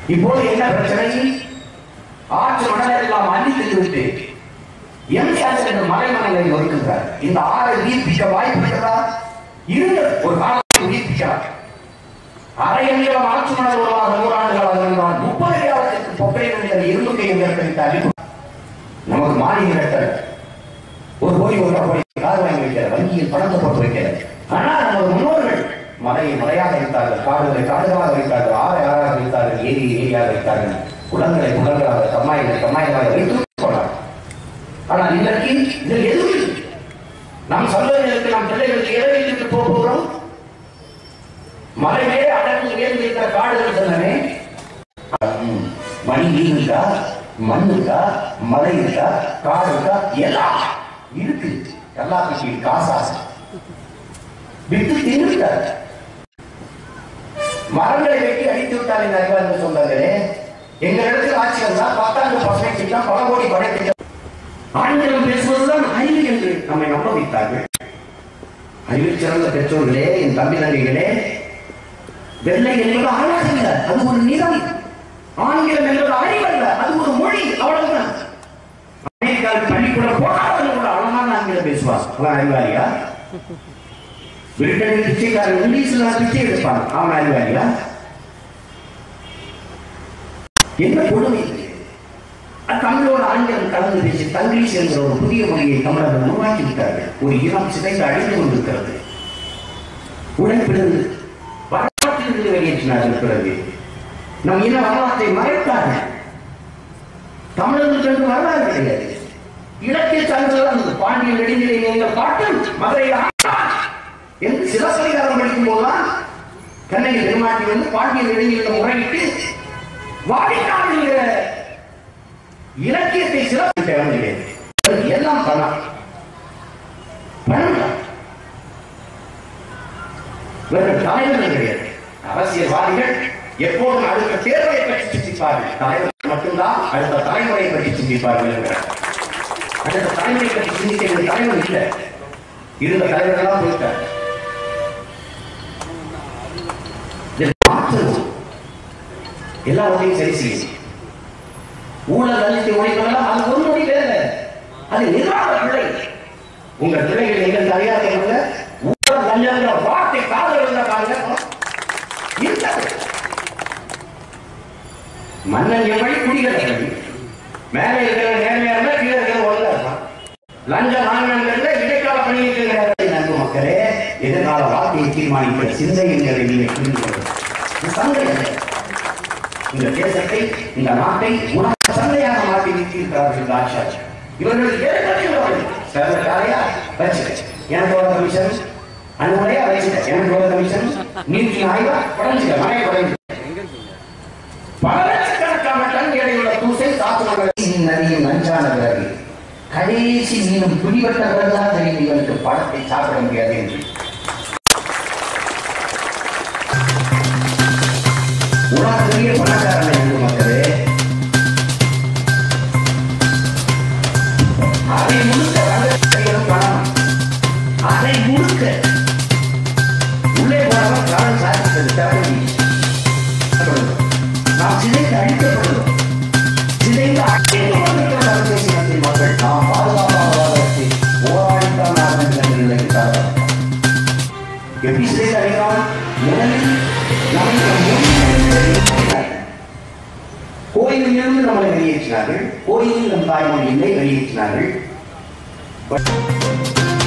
இப்போது என்ன பிரச்சனை ஆற்று மணலை எல்லாம் அள்ளி தின்றுவிட்டு எம்ஜிஆர் என்ற மலைமணலை ஒதுக்குகிறார் இந்த ஆறை உயிர்ப்பிக்க வாய்ப்பு இருக்கிறதா இருந்த ஒரு காலத்தில் உயிர்ப்பிக்கிறார் அரை எண்ணிலம் ஆட்சி மணல் உருவாக நூறாண்டுகளாக இருந்தால் முப்பது காலத்திற்கு பொக்கை என்ற இரும்பு கை என்ற அறிவு நமக்கு மானியம் கட்டல ஒரு கோடி ஒரு கோடி கார் வாங்கி வைக்கிற வங்கியில் பணத்தை போட்டு வைக்கிற ஆனால் நமது முன்னோர்கள் மலையை மலையாக வைத்தார்கள் காடுகளை காடுகளாக வைத்தார்கள் ஆறை ஆறாக வைத்தார்கள் ஏரியை ஏரியாக வைத்தார்கள் குளங்களை குளங்களாக கம்மாய்களை கம்மாய்களாக வைத்து போனார் ஆனால் இன்றைக்கு இதில் எதுவும் இல்லை. நம் சந்ததிகளுக்கு நம் பிள்ளைகளுக்கு எதை வைத்துட்டு போக போகிறோம் மலை மேலே அடர்ந்து உயர்ந்து இருக்கிற காடுகள் சொன்னனே ம், மணி நீர் இருக்கா மண் இருக்கா மலை இருக்கா காடு இருக்கா எல்லாம் இருக்கு எல்லாத்துக்கு காசாசை விட்டு தின்னுட்டார் மரங்களை வெட்டி அடித்து விட்டார் இந்த அறிவாளர்கள் சொன்னார்களே எங்க இடத்துல ஆட்சி வந்தா பத்தாண்டு பசங்க திட்டம் பல கோடி படை திட்டம் ஆங்கிலம் பேசுவதுதான் அறிவு என்று நம்மை நம்ப வைத்தார்கள் அறிவில் சிறந்த பெற்றோர்களே என் தம்பி தம்பிகளே வெள்ளை என்பது அழகல்ல அது ஒரு நிறம் ஆங்கிலம் என்பது அறிவல்ல அது ஒரு மொழி அவ்வளவுதான் அமெரிக்காவில் பள்ளிக்கூடம் போகாதவங்க கூட அழகான ஆங்கிலம் பேசுவான் அவன் அறிவாளியா பிரிட்டனில் பிச்சைக்காரன் இங்கிலீஷ்ல பிச்சை எடுப்பான் அவன் அறிவாளியா என்ன கொடுமை இது? அது தமிழோடு ஆங்கிலம் கலந்து பேசி தங்கிலீஷ் என்கிற ஒரு புதிய மொழியை தமிழர்கள் உருவாக்கி விட்டார்கள் ஒரு இனம் சிதைந்து அழிந்து கொண்டிருக்கிறது உழைப்பிலிருந்து வரலாற்றிலிருந்து வெளியேற்றினார்கள் பிறகு நம் இன வரலாற்றை மறைத்தார்கள் தமிழர்களுக்கு என்று வரலாறு கிடையாது இலக்கிய சான்றுகள் அந்த பாண்டியன் நெடுஞ்சிலை எங்கள் பாட்டன் மதுரையில் ஆண்டான் என்று சிவசரிகாரம் படிக்கும் போதுதான் கண்ணகி பெருமாட்டி வந்து பாண்டியன் நெடுஞ்சிலை முறையிட்டு வாடினார் என்கிற இலக்கியத்தை சிறப்பு தேவையில்லை எல்லாம் பணம் பணம் தான் இவர்கள் தலைவர்கள் கிடையாது அரசியல்வாதிகள் எப்போதும் அடுத்த தேர்வை பற்றி சிந்திப்பார்கள் தலைவர்கள் மட்டும்தான் அடுத்த தலைமுறையை பற்றி சிந்திப்பார்கள் என்கிறார் அடுத்த தலைமுறை பற்றி சிந்திக்க வேண்டிய தலைவர் இல்லை இருந்த தலைவர்கள்லாம் போயிட்டார் இதை மாற்றணும் எல்லாவற்றையும் சரி செய்யும் ஊழல் அளித்து ஒழிப்பதெல்லாம் அது ஒரு நொடி வேலை அது நிர்வாக பிள்ளை உங்க பிள்ளைகள் எங்கள் தனியாக இருங்க ஊழல் லஞ்சங்கிற வார்த்தை காதல் இருந்த பாருங்க இருக்காது மன்னன் எவ்வளி குடிகள் மேலே இருக்கிற நேர்மையான கீழே இருக்கிற ஒழுங்கா இருப்பான் லஞ்சம் வாங்கினவங்க இடைக்கால பணியிருக்கிற நண்பு மக்களே எதிர்கால வார்த்தையை தீர்மானிக்கிற சிந்தைகளை நீங்கள் புரிந்து கொள்ளுங்கள் இது சந்தை அல்ல. இந்த தேசத்தை இந்த நாட்டை உலக சந்தையாக மாற்றி நிறுத்தியிருக்கிறார்கள் இந்த ஆட்சியாளர் இவர்கள் எதிர்கட்சிகள் சர்வகாரையா வச்சுக்க எனக்கு ஒரு கமிஷன் அனுமதியா வச்சுக்க எனக்கு ஒரு கமிஷன் நீதி ஆய்வா உடஞ்சுக்க மனையை உடஞ்சு பல லட்சக்கணக்கான டன் எடையுள்ள தூசை காத்து நதியும் நஞ்சான பிறகு கடைசி மீனும் துணிவட்ட பிறகுதான் தெரியும் இவனுக்கு பழத்தை சாப்பிட முடியாது என்று உலகத்திலேயே பணக்காரன் என்று மக்களே அதை முழுக்க ரகசியம் பணம் அதை முழுக்க உள்ளே போனவன் காலம் சாதித்தது தேவை நாம் சிதைந்து அழிக்கப்படுகிறோம் சிதைந்து அழிந்து கொண்டிருக்கிற சர்வதேசத்தின் மக்கள் நாம் பாதுகாப்பாக வாழ்வதற்கு போராடித்தான் ஆகும் என்ற நிலைக்கு தரப்பட்டோம் எப்படி சிதைந்து அழிகிறோம் முதலில் நமக்கு மொழியிலிருந்து கோயிலிலிருந்து நம்மளை வெளியேற்றினார்கள் கோயிலில் நம் தாய்மொழி இல்லை வெளியேற்றினார்கள்